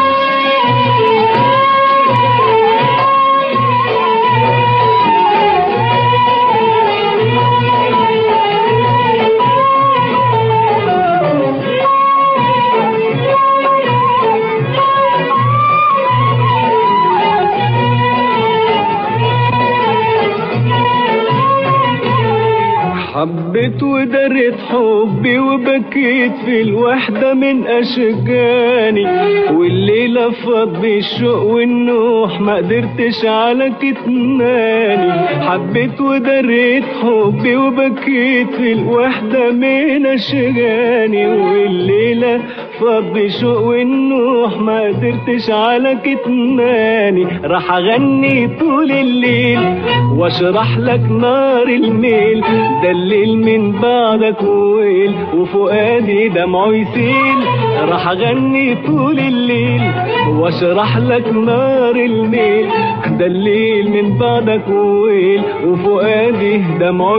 Speaker 5: حبيت ودريت حبي وبكيت في الوحدة من أشجاني والليلة فاض بالشوق والنوح ما قدرتش على كتماني حبيت ودريت حبي وبكيت في الوحدة من أشجاني والليلة فاض بالشوق والنوح ما قدرتش على كتماني راح أغني طول الليل واشرح لك نار الميل ده الليل من بعدك ويل وفؤادي دمعه يسيل راح اغني طول الليل واشرح لك نار الميل ده الليل من بعدك ويل وفؤادي دمعه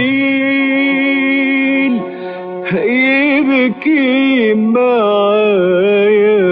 Speaker 5: يسيل يبكي معايا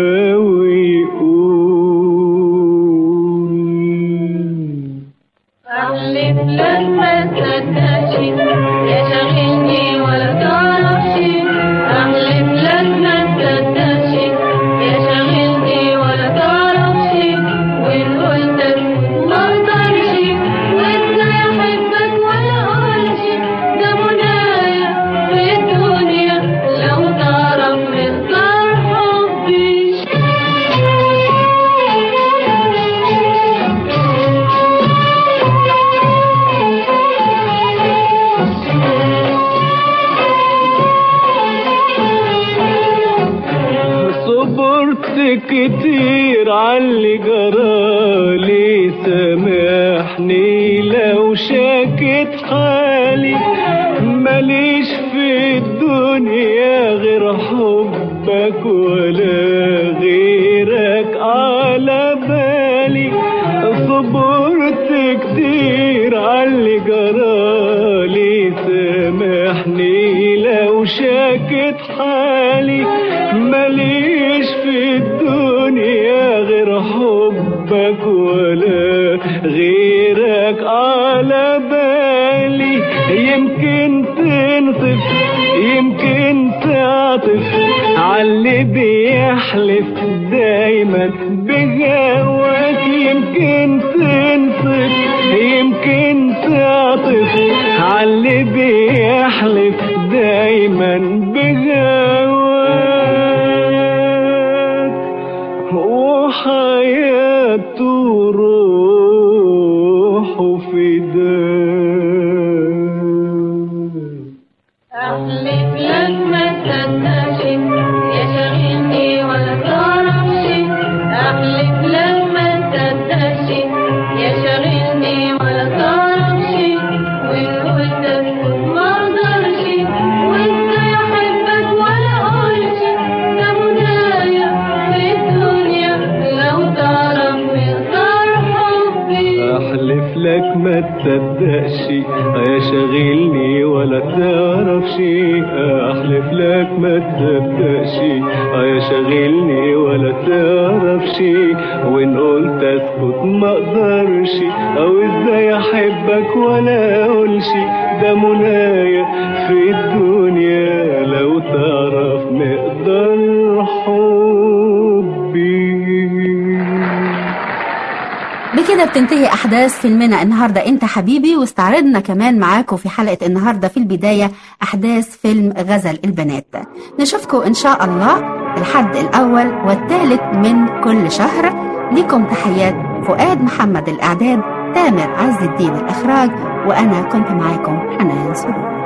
Speaker 5: ويقول
Speaker 2: أحلف لك ما تصدقش يا شاغلني ولا تعرفش أحلف لك ما تصدقش يا شاغلني ولا تعرفش وإن قلت اسكت ما اقدرش وازاي أحبك ولا أقولش ده منايا في الدنيا لو تعرف مقدار حبي
Speaker 5: صبرت كتير عاللي جرالي سامحني لو شاكت حالي ماليش في الدنيا غير حبك ولا غيرك على بالي صبرت كتير عاللي جرالي سامحني لو شاكت حالي ماليش في الدنيا غير حبك ولا غيرك على بالي يمكن تنصف يمكن تعطف عاللي بيحلف دايما بجواك يمكن تنصف يمكن تعطف عاللي بيحلف دايما بجواك وحياته روح فداك
Speaker 2: أحلف لك ما تصدقش يا شاغلني ولا تعرفش أحلف لك ما تصدقش يا شاغلني ولا تعرفش وإن قلت اسكت ما اقدرش وازاي أحبك ولا أقولش ده منايا في الدنيا لو تعرف مقدار حبي
Speaker 5: احلف لك ما تصدقش يا شاغلني ولا تعرفش احلف لك ما تصدقش يا شاغلني ولا تعرفش وان قلت اسكت ما اقدرش او ازاي احبك ولا اقولش ده منايا في الدنيا لو تعرف مقدار حبي
Speaker 1: بكده وبكده بتنتهي أحداث فيلمنا النهاردة أنت حبيبي واستعرضنا كمان معاكم في حلقة النهاردة في البداية أحداث فيلم غزل البنات نشوفكم إن شاء الله الحد الأول والثالث من كل شهر لكم تحيات فؤاد محمد الإعداد تامر عز الدين الإخراج وأنا كنت معاكم حنان سرور